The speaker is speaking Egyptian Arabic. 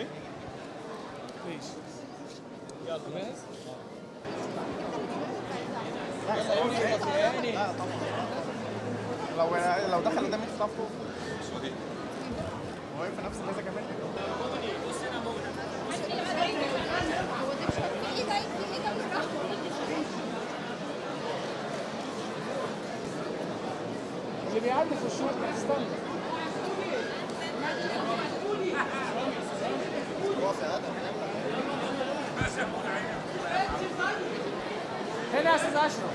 ايه؟ ماشي يلا جاهز؟ لو لو دخل قدامي في صفه هو في نفس الميزه كمان اللي بيعدي في الشوط استنى هنا يا استاذ اشرف